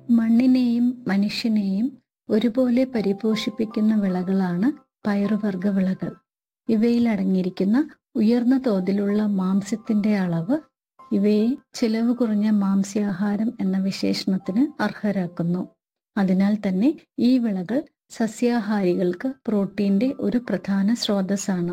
മണ്ണിനെയും മനുഷ്യനെയും ഒരുപോലെ പരിപോഷിപ്പിക്കുന്ന വിളകളാണ് പയറുവർഗ വിളകൾ ഇവയിൽ അടങ്ങിയിരിക്കുന്ന ഉയർന്ന തോതിലുള്ള മാംസ്യത്തിന്റെ അളവ് ഇവയെ ചിലവ് കുറഞ്ഞ മാംസ്യാഹാരം എന്ന വിശേഷണത്തിന് അർഹരാക്കുന്നു അതിനാൽ തന്നെ ഈ വിളകൾ സസ്യാഹാരികൾക്ക് പ്രോട്ടീന്റെ ഒരു പ്രധാന സ്രോതസ്സാണ്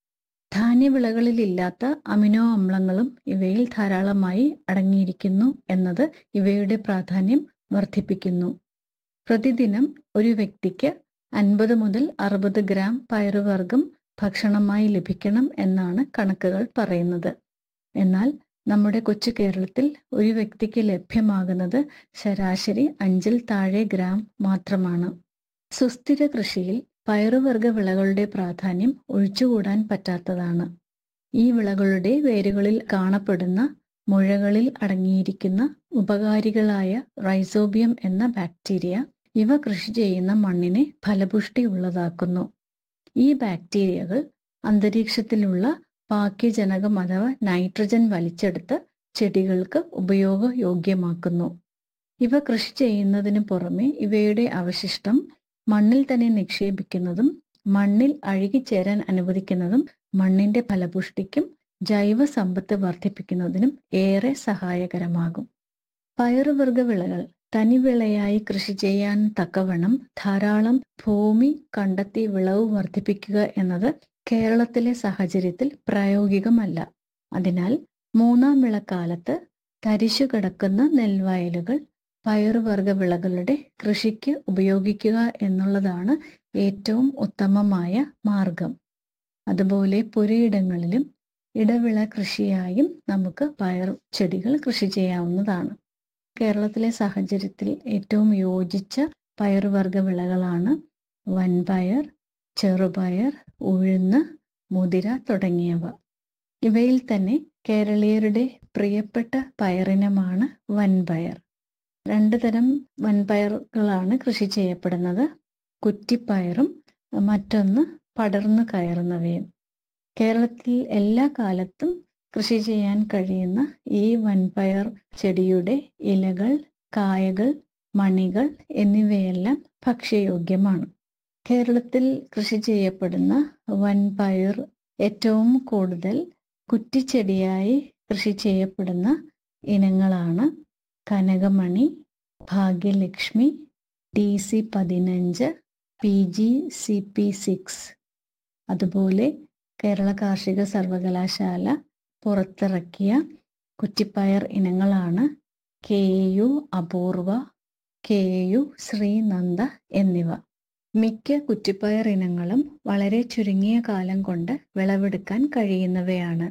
ധാന്യവിളകളിലില്ലാത്ത അമിനോ അമ്ലങ്ങളും ഇവയിൽ ധാരാളമായി അടങ്ങിയിരിക്കുന്നു എന്നത് ഇവയുടെ പ്രാധാന്യം വർദ്ധിപ്പിക്കുന്നു പ്രതിദിനം ഒരു വ്യക്തിക്ക് അൻപത് മുതൽ അറുപത് ഗ്രാം പയറുവർഗം ഭക്ഷണമായി ലഭിക്കണം എന്നാണ് കണക്കുകൾ പറയുന്നത് എന്നാൽ നമ്മുടെ കൊച്ചു കേരളത്തിൽ ഒരു വ്യക്തിക്ക് ലഭ്യമാകുന്നത് ശരാശരി അഞ്ചിൽ താഴെ ഗ്രാം മാത്രമാണ് സുസ്ഥിര കൃഷിയിൽ പയറുവർഗ വിളകളുടെ പ്രാധാന്യം ഒഴിച്ചുകൂടാൻ പറ്റാത്തതാണ് ഈ വിളകളുടെ വേരുകളിൽ കാണപ്പെടുന്ന മുഴകളിൽ അടങ്ങിയിരിക്കുന്ന ഉപകാരികളായ റൈസോബിയം എന്ന ബാക്ടീരിയ ഇവ കൃഷി ചെയ്യുന്ന മണ്ണിനെ ഫലപുഷ്ടി ഉള്ളതാക്കുന്നു ഈ ബാക്ടീരിയകൾ അന്തരീക്ഷത്തിലുള്ള പാക്യജനകം അഥവാ നൈട്രജൻ വലിച്ചെടുത്ത് ചെടികൾക്ക് ഉപയോഗയോഗ്യമാക്കുന്നു ഇവ കൃഷി ചെയ്യുന്നതിന് പുറമെ ഇവയുടെ അവശിഷ്ടം മണ്ണിൽ തന്നെ നിക്ഷേപിക്കുന്നതും മണ്ണിൽ അഴുകിച്ചേരാൻ അനുവദിക്കുന്നതും മണ്ണിന്റെ ഫലപുഷ്ടിക്കും ജൈവ സമ്പത്ത് വർദ്ധിപ്പിക്കുന്നതിനും ഏറെ സഹായകരമാകും പയറുവർഗ വിളകൾ തനിവിളയായി കൃഷി ചെയ്യാൻ തക്കവണ്ണം ധാരാളം ഭൂമി കണ്ടെത്തി വിളവ് വർദ്ധിപ്പിക്കുക എന്നത് കേരളത്തിലെ സാഹചര്യത്തിൽ പ്രായോഗികമല്ല അതിനാൽ മൂന്നാം വിളക്കാലത്ത് തരിശു കിടക്കുന്ന നെൽവയലുകൾ പയറുവർഗ വിളകളുടെ കൃഷിക്ക് ഉപയോഗിക്കുക എന്നുള്ളതാണ് ഏറ്റവും ഉത്തമമായ മാർഗം അതുപോലെ പുരയിടങ്ങളിലും ഇടവിള കൃഷിയായും നമുക്ക് പയർ ചെടികൾ കൃഷി ചെയ്യാവുന്നതാണ് കേരളത്തിലെ സാഹചര്യത്തിൽ ഏറ്റവും യോജിച്ച പയറുവർഗ വിളകളാണ് വൻപയർ ചെറുപയർ ഉഴുന്ന് മുതിര തുടങ്ങിയവ ഇവയിൽ തന്നെ കേരളീയരുടെ പ്രിയപ്പെട്ട പയറിനമാണ് വൻപയർ രണ്ട് തരം വൻപയറുകളാണ് കൃഷി ചെയ്യപ്പെടുന്നത് കുറ്റിപ്പയറും മറ്റൊന്ന് പടർന്നു കയറുന്നവയും കേരളത്തിൽ എല്ലാ കാലത്തും കൃഷി ചെയ്യാൻ കഴിയുന്ന ഈ വൻപയർ ചെടിയുടെ ഇലകൾ കായകൾ മണികൾ എന്നിവയെല്ലാം ഭക്ഷ്യയോഗ്യമാണ് കേരളത്തിൽ കൃഷി ചെയ്യപ്പെടുന്ന വൻപയർ ഏറ്റവും കൂടുതൽ കുറ്റിച്ചെടിയായി കൃഷി ചെയ്യപ്പെടുന്ന ഇനങ്ങളാണ് കനകമണി ഭാഗ്യലക്ഷ്മി ടി സി പതിനഞ്ച് P G C P six അതുപോലെ കേരള കാർഷിക സർവകലാശാല പുറത്തിറക്കിയ കുറ്റിപ്പയർ ഇനങ്ങളാണ് K U Apoorva K U Sreenanda എന്നിവ മിക്ക കുറ്റിപ്പയർ ഇനങ്ങളും വളരെ ചുരുങ്ങിയ കാലം കൊണ്ട് വിളവെടുക്കാൻ കഴിയുന്നവയാണ്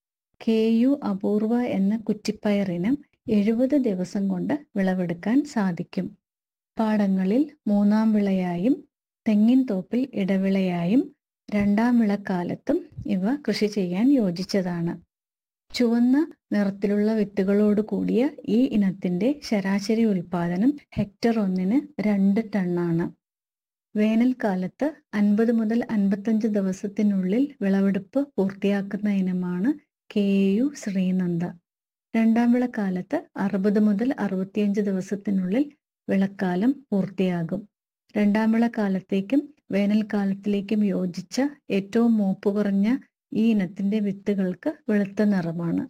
കെ യു അപൂർവ എന്ന കുറ്റിപ്പയർ ഇനം എഴുപത് ദിവസം കൊണ്ട് വിളവെടുക്കാൻ സാധിക്കും പാടങ്ങളിൽ മൂന്നാം വിളയായും തെങ്ങിൻ തോപ്പിൽ ഇടവിളയായും രണ്ടാം വിളക്കാലത്തും ഇവ കൃഷി ചെയ്യാൻ യോജിച്ചതാണ് ചുവന്ന നിറത്തിലുള്ള വിത്തുകളോട് കൂടിയ ഈ ഇനത്തിന്റെ ശരാശരി ഉൽപാദനം ഹെക്ടർ ഒന്നിന് രണ്ട് ടണ്ണാണ് വേനൽക്കാലത്ത് അൻപത് മുതൽ അൻപത്തഞ്ച് ദിവസത്തിനുള്ളിൽ വിളവെടുപ്പ് പൂർത്തിയാക്കുന്ന ഇനമാണ് കെ യു ശ്രീനന്ദ രണ്ടാം വിളക്കാലത്ത് അറുപത് മുതൽ അറുപത്തിയഞ്ച് ദിവസത്തിനുള്ളിൽ വിളക്കാലം പൂർത്തിയാകും രണ്ടാം വിളക്കാലത്തേക്കും വേനൽക്കാലത്തിലേക്കും യോജിച്ച ഏറ്റവും മൂപ്പ് കുറഞ്ഞ ഈ ഇനത്തിന്റെ വിത്തുകൾക്ക് വെളുത്ത നിറമാണ്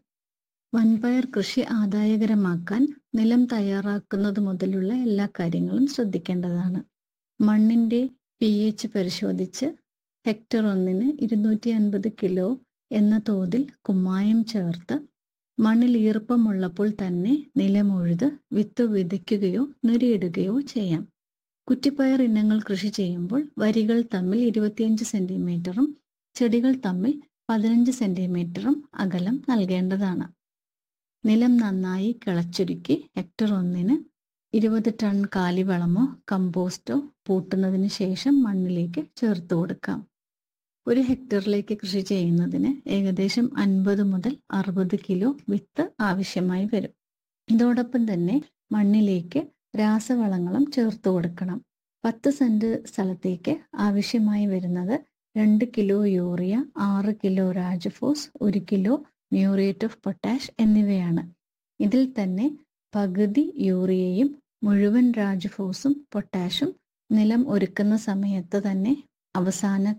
വൻപയർ കൃഷി ആദായകരമാക്കാൻ നിലം തയ്യാറാക്കുന്നത് മുതലുള്ള എല്ലാ കാര്യങ്ങളും ശ്രദ്ധിക്കേണ്ടതാണ് മണ്ണിന്റെ പി എച്ച് പരിശോധിച്ച് ഹെക്ടർ ഒന്നിന് ഇരുന്നൂറ്റി അൻപത് കിലോ എന്ന തോതിൽ കുമ്മായം ചേർത്ത് മണ്ണിൽ ഈർപ്പമുള്ളപ്പോൾ തന്നെ നിലമുഴുത് വിത്ത് വിതയ്ക്കുകയോ നുരിയിടുകയോ ചെയ്യാം കുറ്റിപ്പയർ ഇനങ്ങൾ കൃഷി ചെയ്യുമ്പോൾ വരികൾ തമ്മിൽ ഇരുപത്തിയഞ്ച് സെന്റിമീറ്ററും ചെടികൾ തമ്മിൽ പതിനഞ്ച് സെന്റിമീറ്ററും അകലം നൽകേണ്ടതാണ് നിലം നന്നായി കിളച്ചൊരുക്കി ഹെക്ടർ ഒന്നിന് ഇരുപത് ടൺ കാലിവളമോ കമ്പോസ്റ്റോ പൂട്ടുന്നതിന് ശേഷം മണ്ണിലേക്ക് ചേർത്ത് കൊടുക്കാം ഒരു ഹെക്ടറിലേക്ക് കൃഷി ചെയ്യുന്നതിന് ഏകദേശം അൻപത് മുതൽ അറുപത് കിലോ വിത്ത് ആവശ്യമായി വരും ഇതോടൊപ്പം തന്നെ മണ്ണിലേക്ക് രാസവളങ്ങളും ചേർത്ത് കൊടുക്കണം പത്ത് സെന്റ് സ്ഥലത്തേക്ക് ആവശ്യമായി വരുന്നത് രണ്ട് കിലോ യൂറിയ ആറ് കിലോ രാജഫോസ് ഒരു കിലോ മ്യൂറേറ്റ് ഓഫ് പൊട്ടാഷ് എന്നിവയാണ് ഇതിൽ തന്നെ പകുതി യൂറിയയും മുഴുവൻ രാജ്ഫോസും പൊട്ടാഷും നിലം ഒരുക്കുന്ന സമയത്ത് തന്നെ അവസാന